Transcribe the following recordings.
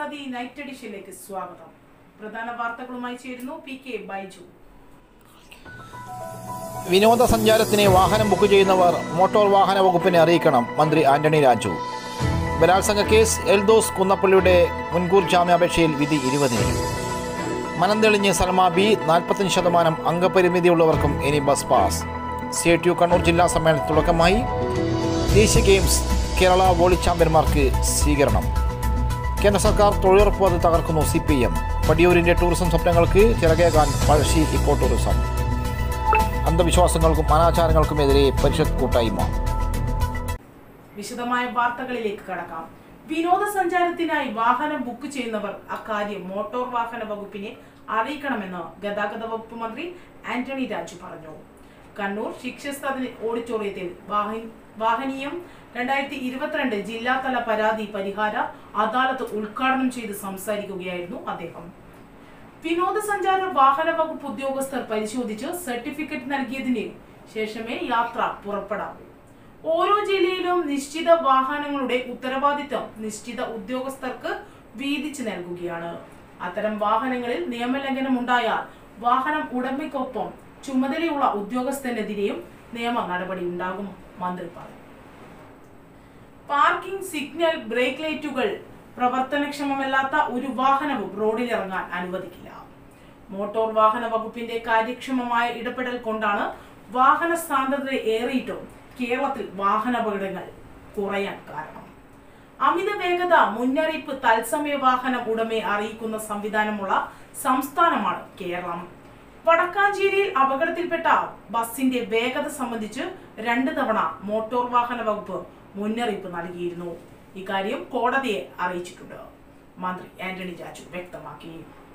Keralakaumudi night എഡിഷനിലേക്ക് സ്വാഗതം പ്രധാന വാർത്തകളുമായി ചേരുന്നു പി കെ ബൈജു വിനോദസഞ്ചാരത്തിന് വാഹനം ബുക്ക് ചെയ്യുന്നവർ മോട്ടോർ വാഹന വകുപ്പിനെ അറിയിക്കണം മന്ത്രി ആന്റണി രാജു ബലാത്സംഗ കേസ് എൽദോസ് കുന്നപ്പള്ളിയുടെ മുൻകൂർ ജാമ്യാപേക്ഷയിൽ വിധി ഇരുപതിന് മനം തെളിഞ്ഞ് സൽമാ ബി നാൽപ്പത്തഞ്ച് ശതമാനം അംഗപരിമിതിയുള്ളവർക്കും ഇനി bus pass C I T U Kannur ജില്ലാ സമ്മേളനത്തിന് തുടക്കമായി ദേശീയ ഗെയിംസ് കേരള വോളി ചാമ്പ്യന്മാർക്ക് സ്വീകരണം കേന്ദ്ര സർക്കാർ തൊഴിലുറപ്പ് അത് തകർക്കുന്നു സി പി എം പടിയൂരിൻ്റെ ടൂറിസം സ്വപ്നങ്ങൾക്ക് ചിറകേകാൻ പഴശ്ശി ഇക്കോ ടൂറിസം അന്ധവിശ്വാസങ്ങൾക്കും അനാചാരങ്ങൾക്കുമെതിരെ പരിഷത്ത് കൂട്ടായ്മ വിശദമായ വാർത്തകളിലേക്ക് കടക്കാം വിനോദസഞ്ചാരത്തിനായി വാഹനം ബുക്ക് ചെയ്യുന്നവർ അക്കാര്യം മോട്ടോർ വാഹന വകുപ്പിനെ അറിയിക്കണമെന്ന് ഗതാഗത വകുപ്പ് മന്ത്രി ആന്റണി രാജു പറഞ്ഞു കണ്ണൂർ ശിക്ഷസ്ഥാപന ഓഡിറ്റോറിയത്തിൽ വാഹന- വാഹനീയം രണ്ടായിരത്തി ഇരുപത്തിരണ്ട് ജില്ലാതല പരാതി പരിഹാര അദാലത്ത് ഉദ്ഘാടനം ചെയ്ത് സംസാരിക്കുകയായിരുന്നു അദ്ദേഹം വിനോദസഞ്ചാര വാഹന വകുപ്പ് ഉദ്യോഗസ്ഥർ പരിശോധിച്ച് സർട്ടിഫിക്കറ്റ് നൽകിയതിന് ശേഷമേ യാത്ര പുറപ്പെടാവൂ ഓരോ ജില്ലയിലും നിശ്ചിത വാഹനങ്ങളുടെ ഉത്തരവാദിത്തം നിശ്ചിത ഉദ്യോഗസ്ഥർക്ക് വീതിച്ചു നൽകുകയാണ് അത്തരം വാഹനങ്ങളിൽ നിയമലംഘനം ഉണ്ടായാൽ വാഹനം ഉടമയ്ക്കൊപ്പം ചുമതലയുള്ള ഉദ്യോഗസ്ഥനെതിരെയും നിയമ നടപടി ഉണ്ടാകും മന്ത്രി പറഞ്ഞു പാർക്കിംഗ് സിഗ്നൽ ബ്രേക്ക് ലൈറ്റുകൾ പ്രവർത്തനക്ഷമമല്ലാത്ത ഒരു വാഹനവും റോഡിലിറങ്ങാൻ അനുവദിക്കില്ല മോട്ടോർ വാഹന വകുപ്പിന്റെ കാര്യക്ഷമമായ ഇടപെടൽ കൊണ്ടാണ് വാഹന സാന്ദ്രത ഏറിയിട്ടും കേരളത്തിൽ വാഹനാപകടങ്ങൾ കുറയാൻ കാരണം അമിത വേഗത മുന്നറിയിപ്പ് തത്സമയ വാഹനം ഉടമയെ അറിയിക്കുന്ന സംവിധാനമുള്ള സംസ്ഥാനമാണ് കേരളം വടക്കാഞ്ചേരിയിൽ അപകടത്തിൽപ്പെട്ട ബസിന്റെ വേഗത സംബന്ധിച്ച് രണ്ട് തവണ മോട്ടോർ വാഹന വകുപ്പ് മുന്നറിയിപ്പ് നൽകിയിരുന്നു ഇക്കാര്യം കോടതിയെ അറിയിച്ചിട്ടുണ്ട് മന്ത്രി ആന്റണി രാജു വ്യക്തമാക്കി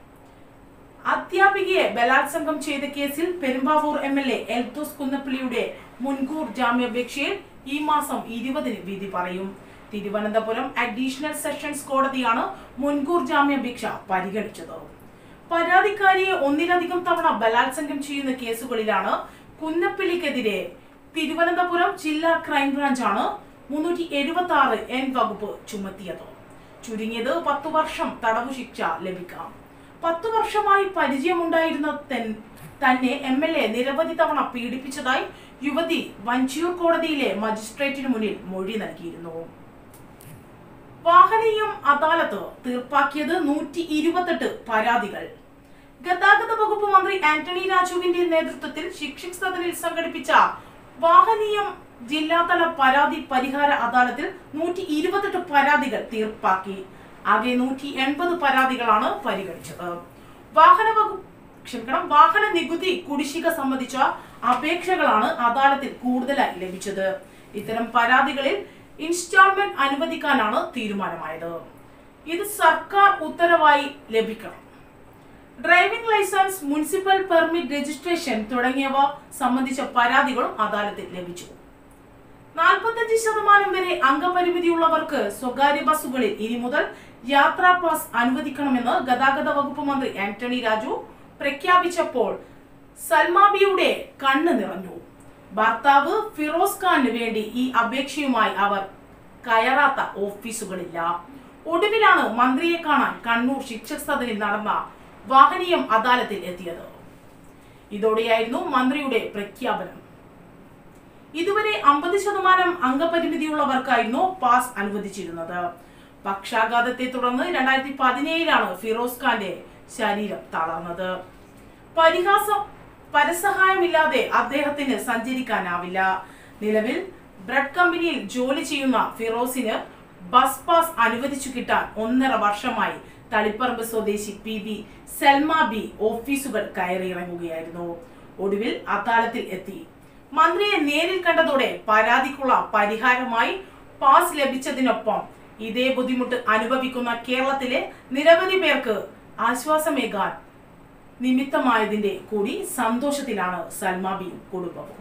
അധ്യാപികയെ ബലാത്സംഗം ചെയ്ത കേസിൽ Perumbavoor M L A Eldhose കുന്നപ്പള്ളിയുടെ മുൻകൂർ ജാമ്യാപേക്ഷയിൽ ഈ മാസം ഇരുപതിന് വിധി പറയും തിരുവനന്തപുരം അഡീഷണൽ സെഷൻസ് കോടതിയാണ് മുൻകൂർ ജാമ്യാപേക്ഷ പരിഗണിച്ചത് പരാതിക്കാരിയെ ഒന്നിലധികം തവണ ബലാത്സംഗം ചെയ്യുന്ന കേസുകളിലാണ് കുന്നപ്പള്ളിക്കെതിരെ തിരുവനന്തപുരം ജില്ലാ ക്രൈംബ്രാഞ്ചാണ് മുന്നൂറ്റി എഴുപത്തി ആറ് എൻ വകുപ്പ് ചുമത്തിയത് ചുരുങ്ങിയത് പത്തു വർഷം തടവു ശിക്ഷ ലഭിക്കാം പത്തു വർഷമായി പരിചയമുണ്ടായിരുന്ന തെൻ- തന്നെ എം എൽ എ നിരവധി തവണ പീഡിപ്പിച്ചതായി യുവതി വഞ്ചിയൂർ കോടതിയിലെ മജിസ്ട്രേറ്റിന് മുന്നിൽ മൊഴി നൽകിയിരുന്നു വാഹനീയം അദാലത്ത് തീർപ്പാക്കിയത് നൂറ്റി ഇരുപത്തെട്ട് പരാതികൾ ഗതാഗത വകുപ്പ് മന്ത്രി ആന്റണി രാജുവിന്റെ നേതൃത്വത്തിൽ ശിക്ഷക് സദനിൽ സംഘടിപ്പിച്ച വാഹനീയം ജില്ലാതല പരാതി പരിഹാര അദാലത്തിൽ നൂറ്റി ഇരുപത്തെട്ട് പരാതികൾ തീർപ്പാക്കി ആകെ നൂറ്റി എൺപത് പരാതികളാണ് പരിഗണിച്ചത് വാഹന വകുപ്പ് ക്ഷമിക്കണം വാഹന നികുതി കുടിശ്ശിക സംബന്ധിച്ച അപേക്ഷകളാണ് അദാലത്തിൽ കൂടുതലായി ലഭിച്ചത് ഇത്തരം പരാതികളിൽ ഇൻസ്റ്റാൾമെന്റ് അനുവദിക്കാനാണ് തീരുമാനമായത് ഇത് സർക്കാർ ഉത്തരവായി ലഭിക്കണം driving licence municipal permit registration തുടങ്ങിയവ സംബന്ധിച്ച പരാതികളും അദാലത്തിൽ ലഭിച്ചു നാൽപ്പത്തഞ്ച് ശതമാനം വരെ അംഗപരിമിതിയുള്ളവർക്ക് സ്വകാര്യ ബസ്സുകളിൽ ഇനി മുതൽ യാത്രാ പാസ് അനുവദിക്കണമെന്ന് ഗതാഗത വകുപ്പ് മന്ത്രി ആന്റണി രാജു പ്രഖ്യാപിച്ചപ്പോൾ സൽമാബിയുടെ കണ്ണ് നിറഞ്ഞു ഭർത്താവ് ഫിറോസ് ഖാന് വേണ്ടി ഈ അപേക്ഷയുമായി അവർ കയറാത്ത ഓഫീസുകളില്ല ഒടുവിലാണ് മന്ത്രിയെ കാണാൻ കണ്ണൂർ ശിക്ഷക് സദനിൽ നടന്ന വാഹനീയം അദാലത്തിൽ എത്തിയത് ഇതോടെയായിരുന്നു മന്ത്രിയുടെ പ്രഖ്യാപനം ഇതുവരെ അമ്പത് ശതമാനം അംഗപരിമിതിയുള്ളവർക്കായിരുന്നു പാസ് അനുവദിച്ചിരുന്നത് പക്ഷാഘാതത്തെ തുടർന്ന് രണ്ടായിരത്തി പതിനേഴിലാണ് ഫിറോസ് ഖാന്റെ ശരീരം തളർന്നത് പരിഹാസം പരസഹായമില്ലാതെ അദ്ദേഹത്തിന് സഞ്ചരിക്കാനാവില്ല നിലവിൽ ബ്രെഡ് കമ്പനിയിൽ ജോലി ചെയ്യുന്ന ഫിറോസിന് ബസ് പാസ് അനുവദിച്ചു കിട്ടാൻ ഒന്നര വർഷമായി തളിപ്പറമ്പ് സ്വദേശി പി ബി സെൽമ ബി ഓഫീസുകൾ കയറിയിറങ്ങുകയായിരുന്നു ഒടുവിൽ അദാലത്തിൽ എത്തി മന്ത്രിയെ നേരിൽ കണ്ടതോടെ പരാതിക്കുള്ള പരിഹാരമായി പാസ് ലഭിച്ചതിനൊപ്പം ഇതേ ബുദ്ധിമുട്ട് അനുഭവിക്കുന്ന കേരളത്തിലെ നിരവധി പേർക്ക് ആശ്വാസമേകാൻ നിമിത്തമായതിന്റെ കൂടി സന്തോഷത്തിലാണ് സൽമാബിയും കുടുംബവും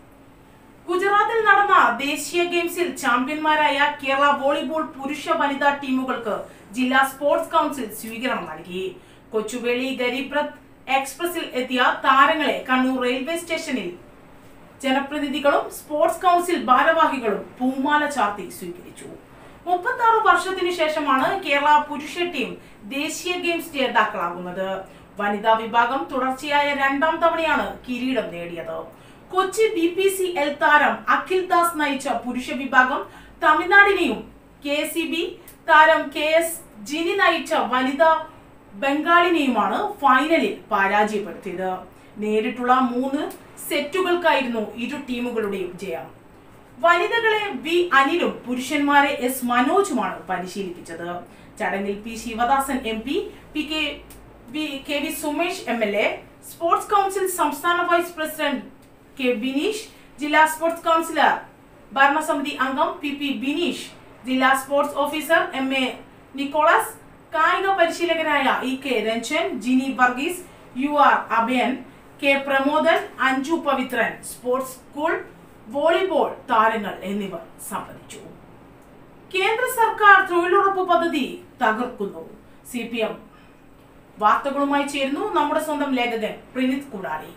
ഗുജറാത്തിൽ നടന്ന ദേശീയ ഗെയിംസിൽ ചാമ്പ്യന്മാരായ കേരള വോളിബോൾ പുരുഷ വനിതാ ടീമുകൾക്ക് ജില്ലാ സ്പോർട്സ് കൗൺസിൽ സ്വീകരണം നൽകി കൊച്ചുവേളി ഗരീബ് രഥ് എക്സ്പ്രസിൽ എത്തിയ താരങ്ങളെ കണ്ണൂർ റെയിൽവേ സ്റ്റേഷനിൽ ജനപ്രതിനിധികളും സ്പോർട്സ് കൗൺസിൽ ഭാരവാഹികളും പൂമാല ചാർത്തി സ്വീകരിച്ചു മുപ്പത്തി ആറ് വർഷത്തിനു ശേഷമാണ് കേരള പുരുഷ ടീം ദേശീയ ഗെയിംസ് ജേതാക്കളാകുന്നത് വനിതാ വിഭാഗം തുടർച്ചയായ രണ്ടാം തവണയാണ് കിരീടം നേടിയത് Kochi B P C L താരം അഖിൽ ദാസ് നയിച്ച പുരുഷ വിഭാഗം തമിഴ്നാടിനെയും കെ സി ബി താരം കെ എസ് ജിനി നയിച്ച വനിതാ ബംഗാളിനെയുമാണ് ഫൈനലിൽ പരാജയപ്പെടുത്തിയത് നേരിട്ടുള്ള മൂന്ന് സെറ്റുകൾക്കായിരുന്നു ഇരു ടീമുകളുടെയും ജയം വനിതകളെ വി അനിലും പുരുഷന്മാരെ എസ് മനോജുമാണ് പരിശീലിപ്പിച്ചത് ചടങ്ങിൽ P Sivadasan M P P K V K V Sumesh M L A sports council സംസ്ഥാന വൈസ് പ്രസിഡന്റ് കെ ബിനീഷ് ജില്ലാ സ്പോർട്സ് കൗൺസിലർ ഭരണസമിതി അംഗം പി പി ബിനീഷ് ജില്ലാ sports officer M A Nicholas കായിക പരിശീലകരായ E K Ranjan Jini Varghese U R Abhayan K Pramodan Anju Pavithran sports school volleyball താരങ്ങൾ എന്നിവർ സംബന്ധിച്ചു കേന്ദ്ര സർക്കാർ തൊഴിലുറപ്പ് പദ്ധതി തകർക്കുന്നു സി പി എം വാർത്തകളുമായി ചേരുന്നു നമ്മുടെ സ്വന്തം ലേഖകൻ പ്രിനിത് കുടാടി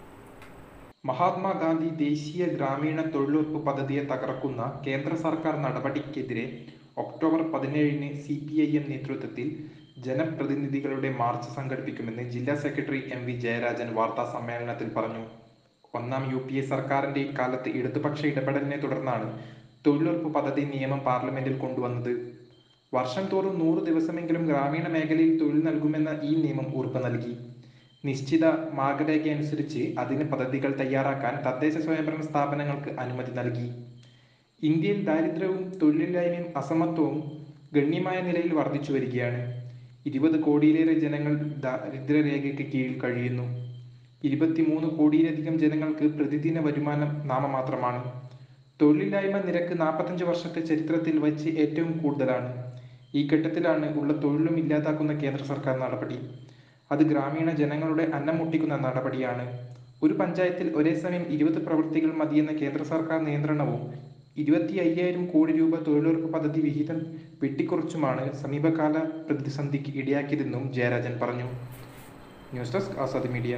മഹാത്മാഗാന്ധി ദേശീയ ഗ്രാമീണ തൊഴിലുറപ്പ് പദ്ധതിയെ തകർക്കുന്ന കേന്ദ്ര സർക്കാർ നടപടിക്കെതിരെ ഒക്ടോബർ പതിനേഴിന് സി പി ഐ എം നേതൃത്വത്തിൽ ജനപ്രതിനിധികളുടെ മാർച്ച് സംഘടിപ്പിക്കുമെന്ന് ജില്ലാ സെക്രട്ടറി എം വി ജയരാജൻ വാർത്താ സമ്മേളനത്തിൽ പറഞ്ഞു ഒന്നാം യു പി എ സർക്കാരിന്റെ കാലത്ത് ഇടതുപക്ഷ ഇടപെടലിനെ തുടർന്നാണ് തൊഴിലുറപ്പ് പദ്ധതി നിയമം പാർലമെന്റിൽ കൊണ്ടുവന്നത് വർഷം തോറും നൂറ് ദിവസമെങ്കിലും ഗ്രാമീണ മേഖലയിൽ തൊഴിൽ നൽകുമെന്ന ഈ നിയമം ഉറപ്പ് നൽകി നിശ്ചിത മാർഗരേഖ അനുസരിച്ച് അതിന് പദ്ധതികൾ തയ്യാറാക്കാൻ തദ്ദേശ സ്വയംഭരണ സ്ഥാപനങ്ങൾക്ക് അനുമതി നൽകി ഇന്ത്യയിൽ ദാരിദ്ര്യവും തൊഴിലില്ലായ്മയും അസമത്വവും ഗണ്യമായ നിലയിൽ വർദ്ധിച്ചു വരികയാണ് ഇരുപത് കോടിയിലേറെ ജനങ്ങൾ ദാരിദ്ര്യരേഖയ്ക്ക് കീഴിൽ കഴിയുന്നു ഇരുപത്തിമൂന്ന് കോടിയിലധികം ജനങ്ങൾക്ക് പ്രതിദിന വരുമാനം നാമമാത്രമാണ് തൊഴിലില്ലായ്മ നിരക്ക് നാൽപ്പത്തഞ്ച് വർഷത്തെ ചരിത്രത്തിൽ വച്ച് ഏറ്റവും കൂടുതലാണ് ഈ ഘട്ടത്തിലാണ് ഉള്ള തൊഴിലും ഇല്ലാതാക്കുന്ന കേന്ദ്ര സർക്കാർ നടപടി അത് ഗ്രാമീണ ജനങ്ങളുടെ അന്നം മുട്ടിക്കുന്ന നടപടിയാണ് ഒരു പഞ്ചായത്തിൽ ഒരേ സമയം ഇരുപത് പ്രവൃത്തികൾ മതിയെന്ന കേന്ദ്ര സർക്കാർ നിയന്ത്രണവും ഇരുപത്തി അയ്യായിരം കോടി രൂപ തൊഴിലുറപ്പ് പദ്ധതി വിഹിതം വെട്ടിക്കുറച്ചുമാണ് സമീപകാല പ്രതിസന്ധിക്ക് ഇടയാക്കിയതെന്നും ജയരാജൻ പറഞ്ഞു news desk Azad media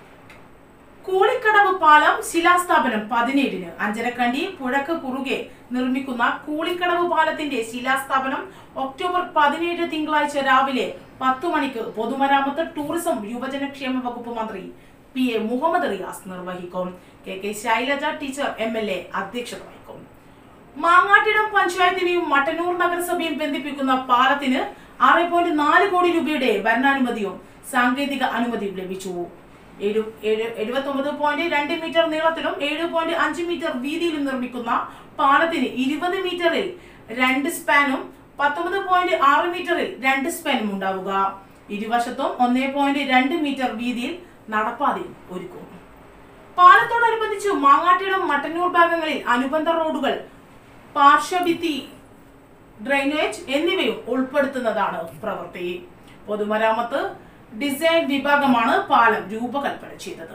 Koolikkadavu പാലം ശിലാസ്ഥാപനം പതിനേഴിന് അഞ്ചരക്കണ്ടി പുഴക്ക് കുറുകെ നിർമ്മിക്കുന്ന കൂളിക്കടവ് പാലത്തിന്റെ ശിലാസ്ഥാപനം ഒക്ടോബർ പതിനേഴ് തിങ്കളാഴ്ച രാവിലെ പത്തു മണിക്ക് പൊതുമരാമത്ത് ടൂറിസം യുവജനക്ഷേമ വകുപ്പ് മന്ത്രി പി എ മുഹമ്മദ് റിയാസ് നിർവഹിക്കും K K Shailaja teacher M L A അധ്യക്ഷത വഹിക്കും മാങ്ങാട്ടിടം പഞ്ചായത്തിനെയും മട്ടന്നൂർ നഗരസഭയും ബന്ധിപ്പിക്കുന്ന പാലത്തിന് ആറ് പോയിന്റ് നാല് കോടി രൂപയുടെ ഭരണാനുമതിയും സാങ്കേതിക അനുമതിയും ലഭിച്ചു ഏഴു ഏഴ് എഴുപത്തൊമ്പത് പോയിന്റ് രണ്ട് മീറ്റർ നീളത്തിലും ഏഴ് പോയിന്റ് അഞ്ച് മീറ്റർ വീതിയിലും നിർമ്മിക്കുന്ന പാലത്തിന് ഇരുപത് മീറ്ററിൽ രണ്ട് സ്പാനും പത്തൊമ്പത് പോയിന്റ് ആറ് മീറ്ററിൽ രണ്ട് സ്പാനും ഉണ്ടാവുക ഇരുവശത്തും ഒന്നേ പോയിന്റ് രണ്ട് മീറ്റർ വീതിയിൽ നടപ്പാതയും ഒരുക്കും പാലത്തോടനുബന്ധിച്ച് മാങ്ങാട്ടിടം മട്ടന്നൂർ ഭാഗങ്ങളിൽ അനുബന്ധ റോഡുകൾ പാർശ്വഭിത്തി ഡ്രെയിനേജ് എന്നിവയും ഉൾപ്പെടുത്തുന്നതാണ് പ്രവൃത്തി പൊതുമരാമത്ത് ഡിസൈൻ വിഭാഗമാണ് പാലം രൂപകൽപ്പന ചെയ്തത്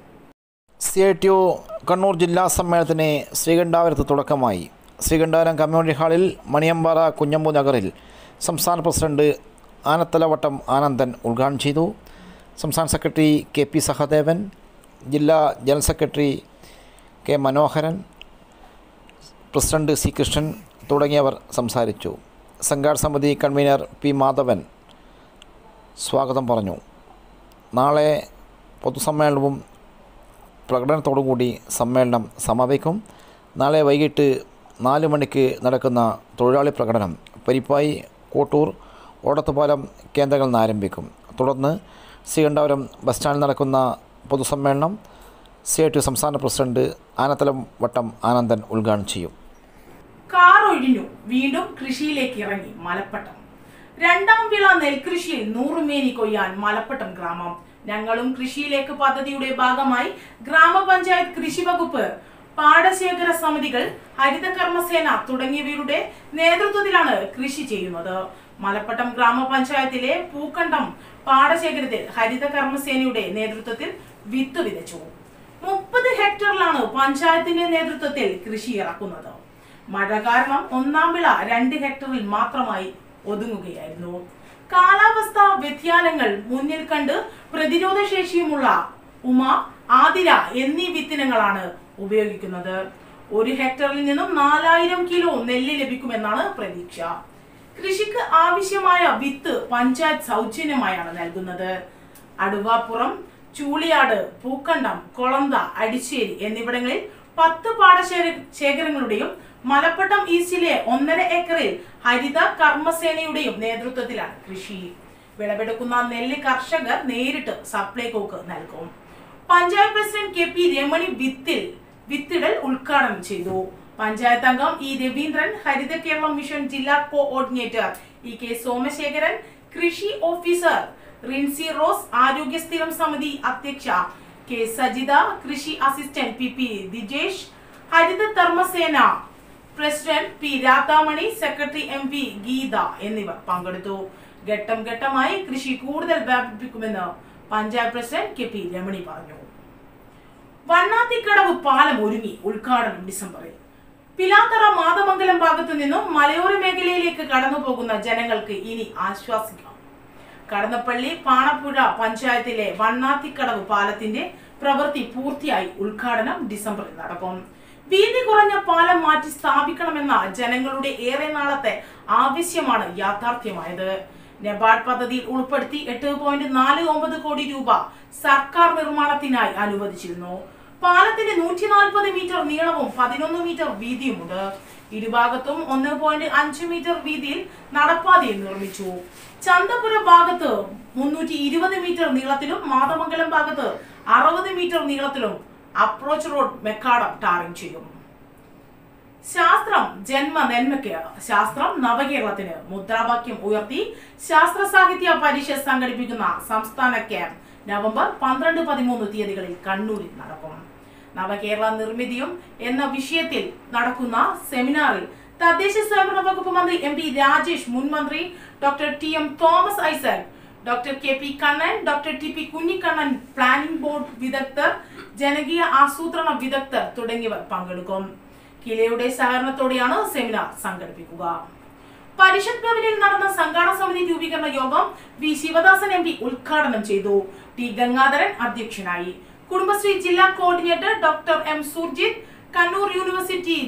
C I T U Kannur ജില്ലാ സമ്മേളനത്തിന് ശ്രീകണ്ഠാപുരത്ത് തുടക്കമായി ശ്രീകണ്ഠാപുരം കമ്മ്യൂണിറ്റി ഹാളിൽ മണിയമ്പാറ കുഞ്ഞമ്പു നഗറിൽ സംസ്ഥാന പ്രസിഡന്റ് ആനത്തലവട്ടം ആനന്ദൻ ഉദ്ഘാടനം ചെയ്തു സംസ്ഥാന സെക്രട്ടറി കെ പി സഹദേവൻ ജില്ലാ general secretary K Manoharan president C Krishnan തുടങ്ങിയവർ സംസാരിച്ചു സംഘാടക സമിതി കൺവീനർ പി മാധവൻ സ്വാഗതം പറഞ്ഞു നാളെ പൊതുസമ്മേളനവും പ്രകടനത്തോടുകൂടി സമ്മേളനം സമാപിക്കും നാളെ വൈകിട്ട് നാല് മണിക്ക് നടക്കുന്ന തൊഴിലാളി പ്രകടനം പരിപ്പായി കോട്ടൂർ ഓടത്തുപാലം കേന്ദ്രങ്ങളിൽ നിന്ന് ആരംഭിക്കും തുടർന്ന് ശ്രീകണ്ഠാപുരം ബസ് സ്റ്റാൻഡിൽ നടക്കുന്ന പൊതുസമ്മേളനം സി ഐ ടി സംസ്ഥാന പ്രസിഡന്റ് ആനത്തലം വട്ടം ആനന്ദൻ ഉദ്ഘാടനം ചെയ്യും കാർ ഒഴിഞ്ഞു വീണ്ടും കൃഷിയിലേക്ക് ഇറങ്ങി മലപ്പട്ടം രണ്ടാം വിള നെൽകൃഷിയിൽ നൂറുമേനി കൊയ്യാൻ മലപ്പട്ടം ഗ്രാമം ഞങ്ങളും കൃഷിയിലേക്ക് പദ്ധതിയുടെ ഭാഗമായി ഗ്രാമപഞ്ചായത്ത് കൃഷി വകുപ്പ് പാടശേഖര സമിതികൾ ഹരിത കർമ്മസേന തുടങ്ങിയവരുടെ നേതൃത്വത്തിലാണ് കൃഷി ചെയ്യുന്നത് മലപ്പട്ടം ഗ്രാമപഞ്ചായത്തിലെ പൂക്കണ്ടം പാടശേഖരത്തിൽ ഹരിത കർമ്മസേനയുടെ നേതൃത്വത്തിൽ വിത്ത് വിതച്ചു മുപ്പത് ഹെക്ടറിലാണ് പഞ്ചായത്തിന്റെ നേതൃത്വത്തിൽ കൃഷി ഇറക്കുന്നത് മഴ കാരണം ഒന്നാം വിള രണ്ട് ഹെക്ടറിൽ മാത്രമായി ഒതുങ്ങുകയായിരുന്നു കാലാവസ്ഥാ വ്യതിയാനങ്ങൾ മുന്നിൽ കണ്ട് പ്രതിരോധ ശേഷിയുമുള്ള ഉമ ആതിര എന്നീ വിത്തിനങ്ങളാണ് ഉപയോഗിക്കുന്നത് ഒരു ഹെക്ടറിൽ നിന്നും നാലായിരം കിലോ നെല്ല് ലഭിക്കുമെന്നാണ് പ്രതീക്ഷ കൃഷിക്ക് ആവശ്യമായ വിത്ത് പഞ്ചായത്ത് സൗജന്യമായാണ് നൽകുന്നത് അടുവാപ്പുറം ചൂളിയാട് പൂക്കണ്ടം കൊളന്ത അടിച്ചേരി എന്നിവിടങ്ങളിൽ പത്ത് പാടശേഖര ശേഖരങ്ങളുടെയും മലപ്പട്ടം ഈസ്റ്റിലെ ഒന്നര ഏക്കറിൽ ഹരിത കർമ്മസേനയുടെയും നേതൃത്വത്തിലാണ് കൃഷി വിളവെടുക്കുന്ന നെല്ല് കർഷകർ നേരിട്ട് സപ്ലൈകോക്ക് നൽകും panchayat president K P Ramani വിത്തിൽ വിത്തിടൽ ഉദ്ഘാടനം ചെയ്തു പഞ്ചായത്ത് അംഗം ഇ രവീന്ദ്രൻ ഹരിത കേരളം മിഷൻ ജില്ലാ കോഓർഡിനേറ്റർ ഇ കെ സോമശേഖരൻ കൃഷി ഓഫീസർ റിൻസി റോസ് ആരോഗ്യ സ്ഥിരം സമിതി അധ്യക്ഷ കെ സജിത കൃഷി assistant P P Dijesh Haritha Dharmasena president P Radhamani secretary M P Geetha എന്നിവർ പങ്കെടുത്തു ഘട്ടം ഘട്ടമായി കൃഷി കൂടുതൽ വ്യാപിപ്പിക്കുമെന്ന് panchayat president K P Ramani പറഞ്ഞു വണ്ണാത്തിക്കടവ് പാലം ഒരുങ്ങി ഉദ്ഘാടനം ഡിസംബറിൽ പിലാത്തറ മാതമംഗലം ഭാഗത്തു നിന്നും മലയോര മേഖലയിലേക്ക് കടന്നു പോകുന്ന ജനങ്ങൾക്ക് ഇനി ആശ്വാസിക്കാം കടന്നപ്പള്ളി പാണപ്പുഴ പഞ്ചായത്തിലെ വണ്ണാത്തിക്കടവ് പാലത്തിന്റെ പ്രവൃത്തി പൂർത്തിയായി ഉദ്ഘാടനം ഡിസംബറിൽ നടക്കും വീതി കുറഞ്ഞ പാലം മാറ്റി സ്ഥാപിക്കണമെന്ന ജനങ്ങളുടെ ഏറെ നാളത്തെ ആവശ്യമാണ് യാഥാർത്ഥ്യമായത് നബാർഡ് പദ്ധതിയിൽ ഉൾപ്പെടുത്തി എട്ട് പോയിന്റ് നാല് ഒമ്പത് കോടി രൂപ സർക്കാർ നിർമ്മാണത്തിനായി അനുവദിച്ചിരുന്നു പാലത്തിന് നൂറ്റി നാൽപ്പത് മീറ്റർ നീളവും പതിനൊന്ന് മീറ്റർ വീതിയുമുണ്ട് ഇരുഭാഗത്തും ഒന്ന് പോയിന്റ് അഞ്ച് മീറ്റർ വീതിയിൽ നടപ്പാതയും നിർമ്മിച്ചു ചന്തപുര ഭാഗത്ത് മുന്നൂറ്റി ഇരുപത് മീറ്റർ നീളത്തിലും മാതമംഗലം ഭാഗത്ത് അറുപത് മീറ്റർ നീളത്തിലും അപ്രോച്ച് റോഡ് മെക്കാടം ടാറിംഗ് ചെയ്യും ശാസ്ത്രം ജന്മ നന്മയ്ക്കാണ് ശാസ്ത്രം നവകേരളത്തിന് മുദ്രാവാക്യം ഉയർത്തി ശാസ്ത്ര സാഹിത്യ പരിഷത്ത് സംഘടിപ്പിക്കുന്ന സംസ്ഥാന ക്യാമ്പ് നവംബർ പന്ത്രണ്ട് പതിമൂന്ന് തീയതികളിൽ കണ്ണൂരിൽ നടക്കും നവകേരള നിർമ്മിതിയും എന്ന വിഷയത്തിൽ നടക്കുന്ന സെമിനാറിൽ തദ്ദേശ സ്വയംഭരണ വകുപ്പ് മന്ത്രി എം പി രാജേഷ് മുൻ മന്ത്രി doctor T M Thomas Isaac doctor K P Kannan doctor T P Kunhikannan planning board വിദഗ്ധർ ജനകീയ ആസൂത്രണ വിദഗ്ധർ തുടങ്ങിയവർ പങ്കെടുക്കും കിലയുടെ സഹകരണത്തോടെയാണ് സെമിനാർ സംഘടിപ്പിക്കുക പരിഷത്ത് ഭവനിൽ നടന്ന സംഘാടന സമിതി രൂപീകരണ യോഗം വി ശിവദാസൻ എം പി ഉദ്ഘാടനം ചെയ്തു ടി ഗംഗാധരൻ അധ്യക്ഷനായി കുടുംബശ്രീ ജില്ലാ coordinator doctor M Surjith Kannur university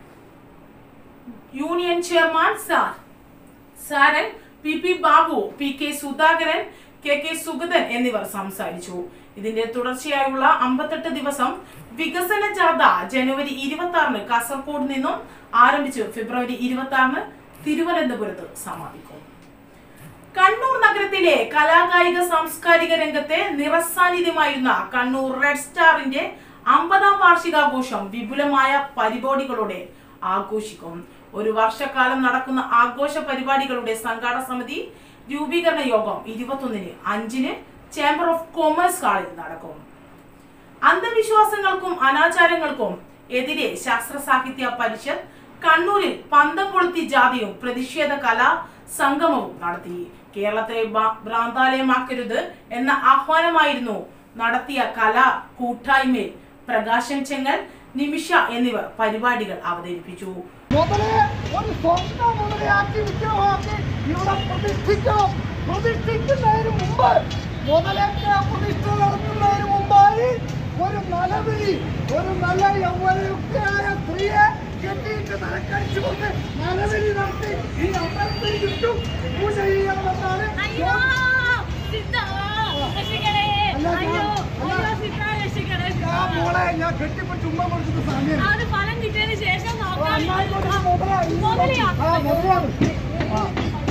union chairman സാർ Saran P P Babu P K Sudhakaran K K Sugathan എന്നിവർ സംസാരിച്ചു ഇതിന്റെ തുടർച്ചയായുള്ള അമ്പത്തെട്ട് ദിവസം വികസന ജാഥ ജനുവരി ഇരുപത്തി ആറിന് കാസർഗോഡ് നിന്നും ആരംഭിച്ചു ഫെബ്രുവരി ഇരുപത്തി ആറിന് തിരുവനന്തപുരത്ത് സമാപിക്കും കണ്ണൂർ നഗരത്തിലെ കലാകായിക സാംസ്കാരിക രംഗത്തെ നിറസാന്നിധ്യമായിരുന്ന കണ്ണൂർ റെഡ് സ്റ്റാറിന്റെ അമ്പതാം വാർഷികാഘോഷം വിപുലമായ പരിപാടികളോടെ ആഘോഷിക്കും ഒരു വർഷക്കാലം നടക്കുന്ന ആഘോഷ പരിപാടികളുടെ സംഘാടന സമിതി രൂപീകരണ യോഗം ഇരുപത്തൊന്നിന് അഞ്ചിന് ചേംബർ ഓഫ് കൊമേഴ്സ് ഹാളിൽ നടക്കും അന്ധവിശ്വാസങ്ങൾക്കും അനാചാരങ്ങൾക്കും എതിരെ ശാസ്ത്ര സാഹിത്യ പരിഷത്ത് കണ്ണൂരിൽ പന്തം കൊളുത്തി ജാതിയും പ്രതിഷേധ കലാ സംഗമവും നടത്തി കേരളത്തെ ഭ- ഭ്രാന്താലയമാക്കരുത് എന്ന ആഹ്വാനമായിരുന്നു നടത്തിയ കലാ കൂട്ടായ്മയിൽ പ്രകാശൻ ചെങ്ങൽ നിമിഷ എന്നിവർ പരിപാടികൾ അവതരിപ്പിച്ചു മുതലേ ഒരു സ്വർണ്ണ മുതലയാക്കി വിഗ്രഹമാക്കി ഇവിടെ പ്രതിഷ്ഠിക്കണം പ്രതിഷ്ഠിക്കുന്നതിന് മുമ്പ് മുതലൊക്കെ പ്രതിഷ്ഠ നടത്തുന്നതിന് മുമ്പായി ഒരു നലവിളി ഒരു നല്ല യൗവനയുക്തയായ സ്ത്രീയെ കെട്ടിയിട്ട് തലക്കടിച്ചുകൊണ്ട് നലവിളി നടത്തി ഈ അമ്പലത്തിന് ചുറ്റും പൂജ ചെയ്യണമെന്നാണ് അയ്യോ സിദ്ധ രക്ഷിക്കണേ അല്ല, ഞാൻ- അയ്യോ അല്ല. അയ്യോ സിദ്ധ രക്ഷിക്കണേ ആ മോളെ ഞാൻ കെട്ടിപ്പിടിച്ച് ഉമ്മ കൊടുക്കുന്ന സമയം അത് ഫലം കിട്ടിയതിന് ശേഷം നോക്കാം അന്നായിക്കോട്ടെ മുതല മുതലയാ? ആ മുതലാണ് ആ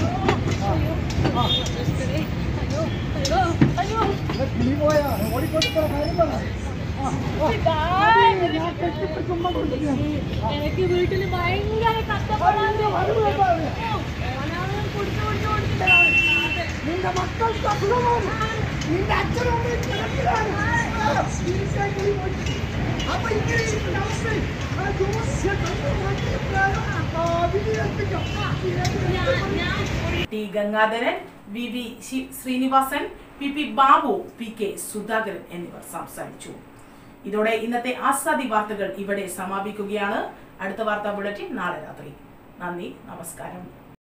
ആ അയ്യോ അയ്യോ അയ്യോ ഇത് കിളി പോയാ ഓടിക്കൊണ്ടിരിക്കുന്ന കാര്യം പറ ആ, ആ. സിദ്ധ, അത് ഞാൻ കെട്ടിപ്പിടിച്ച് ഉമ്മ കൊടുക്കുന്നു എനിക്ക് വീട്ടില് ഭയങ്കര കഷ്ടപ്പാടാണ് വരവ് എന്താണ്? അനാഥം കുടിച്ചു കുടിച്ചു കുടിച്ചിട്ടാണ് നിന്റെ മക്കൾക്ക് അസുഖമാണ് നിന്റെ അച്ഛനും അമ്മയും കിടപ്പിലാണ് ആ, ഇരിക്കാൻ കിളി പോയി. അപ്പൊ ഇങ്ങനെ ഇരിക്കുന്ന അവസ്ഥയിൽ ആ ജോത്സ്യ തന്ത്രപ്രകാരം, ആ, വിധി കൽപ്പിക്കാം. ഞാൻ ഞാൻ ടി ഗംഗാധരൻ വി വി ശി- Srinivasan P P Babu P K Sudhakaran എന്നിവർ സംസാരിച്ചു ഇതോടെ ഇന്നത്തെ ആസാദി വാർത്തകൾ ഇവിടെ സമാപിക്കുകയാണ് അടുത്ത വാർത്താ ബുള്ളറ്റിൻ നാളെ രാത്രി നന്ദി നമസ്കാരം